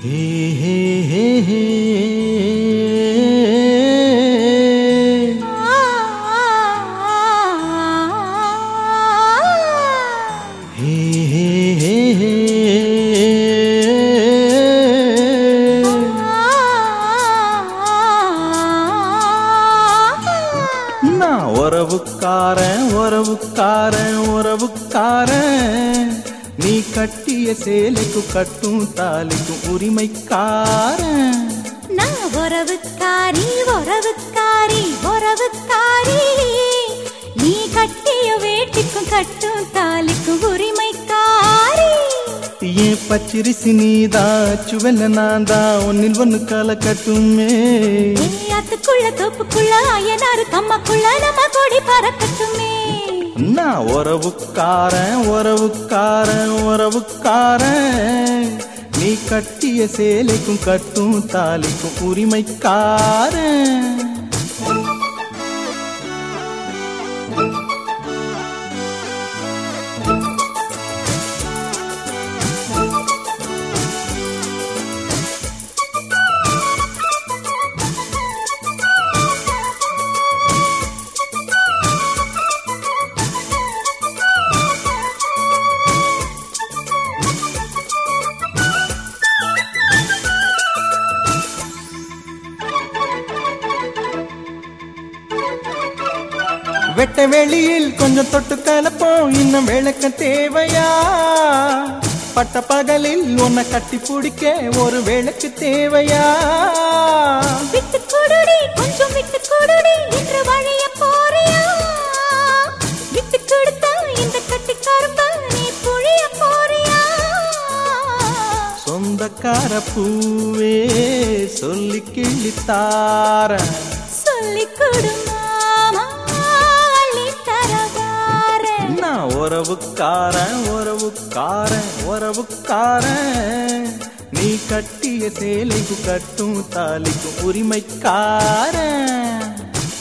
ஹே ஹே ஹே ஹே ஹே ஹே ஹே ஹே நான் உறவுக்காரன் உறவுக்காரன் உறவுக்காரன் நீ கட்டிய சேலைக்கு கட்டும் தாலிக்கும் உரிமைக்காரன் நான் உறவுக்காரி உறவுக்காரி உறவுக்காரி நீ கட்டிய வேட்டிக்கும் கட்டும் தாலிக்கும் உரிமைக்காரி ஏன் பச்சிரிசி நீதான் சுவெல்ல நான் தான் ஒன்னில் ஒன்னு கால கட்டுமே அதுக்குள்ள தோப்புக்குள்ள அயனாரு கம்மக்குள்ள நம்ம கொடி பறக்கட்டுமே நான் உறவுக்காரன் உறவுக்காரன் உறவுக்காரன் நீ கட்டிய சேலைக்கும் கட்டும் தாலிக்கும் உரிமைக்காரன் வெட்ட வெளியில் கொஞ்சம் தொட்டு கலப்போம் இன்னும் விளக்க தேவையா பட்ட பகலில் உன்னை கட்டி பிடிக்க ஒரு விளக்கு தேவையா விட்டு கொடுடி கொஞ்சம் விட்டு கொடுடி என்று வழிய போறியா விட்டு கொடுத்தா இந்த கட்டி கரும்பா நீ புழிய போறியா சொந்தக்கார பூவே சொல்லி கிள்ளித்தார சொல்லிக் கொடு மாமா அள்ளி தரவாரேன் நான் உறவுக்காரன் உறவுக்காரன் உறவுக்காரன் நீ கட்டிய சேலைக்கு கட்டும் தாலிக்கும் உரிமைக்காரன்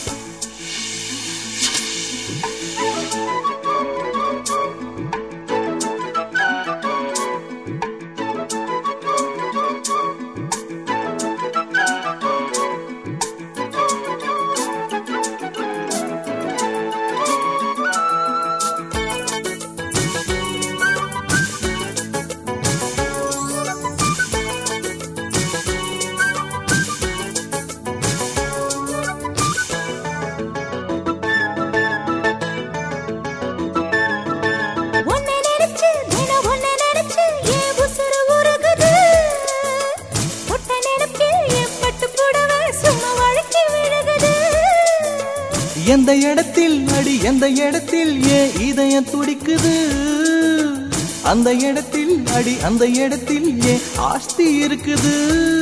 உன்னை நினைச்சு தினம் உன்னை நினைச்சு என் உசுரு உருகுது ஒட்ட நினைப்பில் என் பட்டு புடவை சும்மா வழுக்கி விழுகுது எந்த இடத்தில் அடி எந்த இடத்தில் ஏன் இதயம் துடிக்குது அந்த இடத்தில் அடி அந்த இடத்தில் ஏன் ஆஸ்தி இருக்குது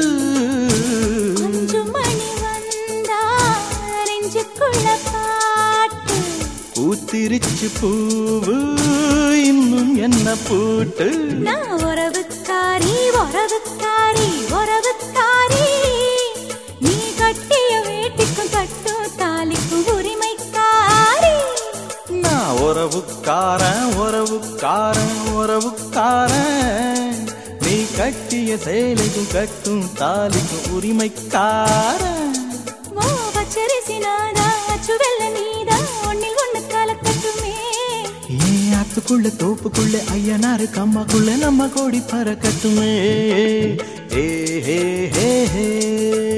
அஞ்சு மணி வந்தா நெஞ்சுக்குள்ள பாட்டு பூத்திருச்சு பூவு இன்னும் என்ன பூட்டு நான் உறவுக்காரி உறவுக்காரி உறவுக்காரி நீ கட்டிய வேட்டிக்கும் கட்டும் தாலிக்கும் உரிமைக்காரி நான் உறவுக்காரன் உறவுக்காரன் உறவுக்காரன் நீ கட்டிய சேலைக்கும் கட்டும் தாலிக்கும் உரிமைக்காரன் ஓ பச்சரிசி நாதா அச்சுவெல்ல நீதா ஒன்னில் ஒண்ணு கலக்கட்டுமே ஏன் ஆத்துக்குள்ள தோப்புக்குள்ள ஐயனாரு கம்மாக்குள்ள நம்ம கோடி பறக்கட்டுமே ஏ ஹே ஹே ஹே